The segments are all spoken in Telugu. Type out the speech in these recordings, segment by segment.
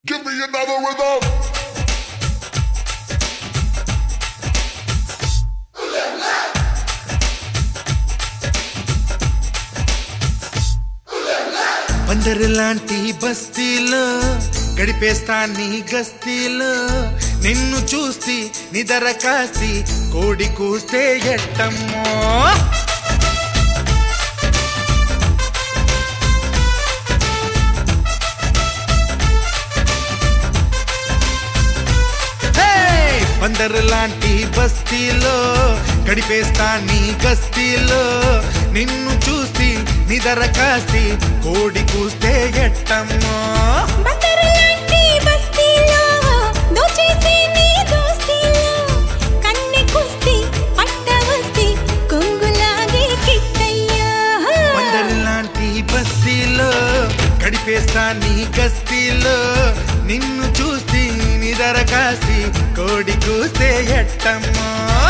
Give me another rhythm. పందరిలాంటి బస్తీలో గడిపేస్తా నీ గస్తీలో నిన్ను చూస్తే నిదర కాస్తి కోడి కూస్తే ఎట్టమ్మో హే! పందరులాంటి బస్తీలో గడిపేస్తా నీ గస్తీలో నిన్ను చూస్తే నిదర కాస్తి కోడి కూస్తే ఎట్టమ్మో బందరులాంటి బస్తీలో దోచేసే నీ దోస్తీలో కన్నె కుస్తీ పట్ట వస్తీ కొంగులాగే కిట్టయ్యా పందరిలాంటి బస్తీలో గడిపేస్తా నీ గస్తీలో నిన్ను చూస్తే నిదర కాస్తి కోడి కూస్తే ఎట్టమ్మో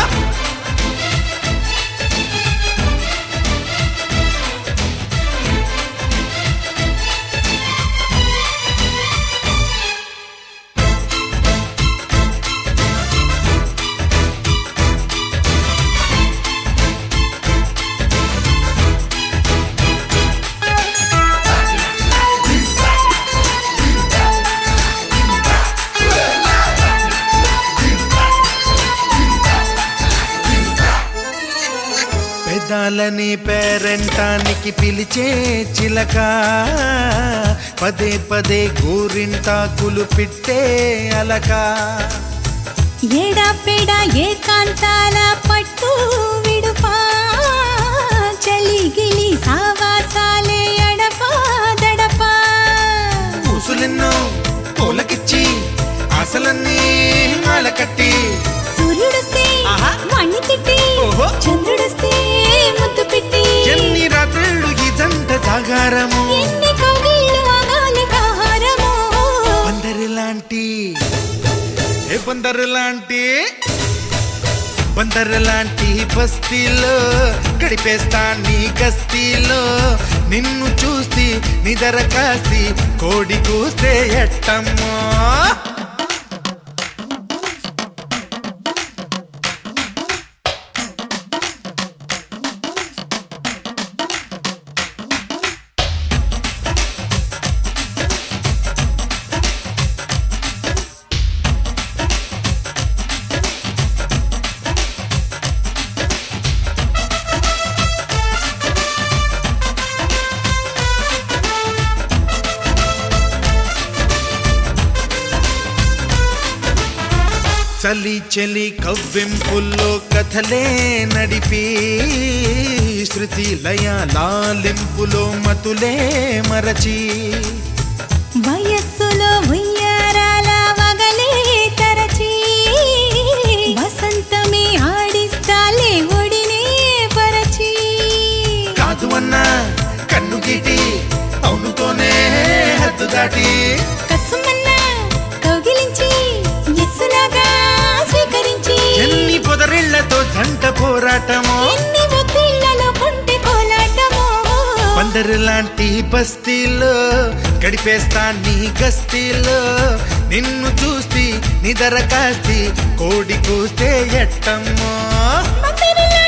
పెదాలని పేరెంటానికి పిలిచే చిలక పదే పదే గోరింటాకులు పిట్టే అలక ఏడా పెడ ఏకాంతాల పట్టు విడుపా చలిగిలి సావాసాలే అడపా దడపా పూసులెన్నో పూలకిచ్చి ఆశలన్నీ మాలకట్టి సూర్యుడొస్తే ఆహా. వాణ్ణి తిట్టి ఓహో. చంద్రుడొస్తే ముద్దు పెట్టి ఎన్ని రాత్రులు ఈ జంట జాగారము ఎన్ని కౌగిళ్ళు ఆగాలి కాహారము బందరిలాంటి ఏ బందరిలాంటి బందరిలాంటి బస్తీలో గడిపేస్తా నీ గస్తీలో నిన్ను చూస్తే నిదర కాస్తి కోడి కూస్తే ఎట్టమ్మో చలి చలి కవ్వింపుల్లో కథలే నడిపి శృతి లయ లాలింపులో మతులే మరచి వయస్సులో ఉయ్యారాల వగలే తరచి వసంతమే ఆడిస్తాలే ఒడినే పరచి కాదు అన్నా కన్ను గీటి అవునుతోనే హద్దు దాటి కసుమన్న కౌగిలించి ఎస్సులాగా స్వీకరించి ఎన్ని పొదరిళ్లతో జంట పోరాటమో ఎన్ని ఒత్తిళ్లలో కొంటె కోలాటమో పందరులాంటి బస్తీలో గడిపేస్తా నీ గస్తీలో నిన్ను చూస్తే నిదర కాస్తి కోడి కూస్తే ఎట్టమ్మో మందిరలా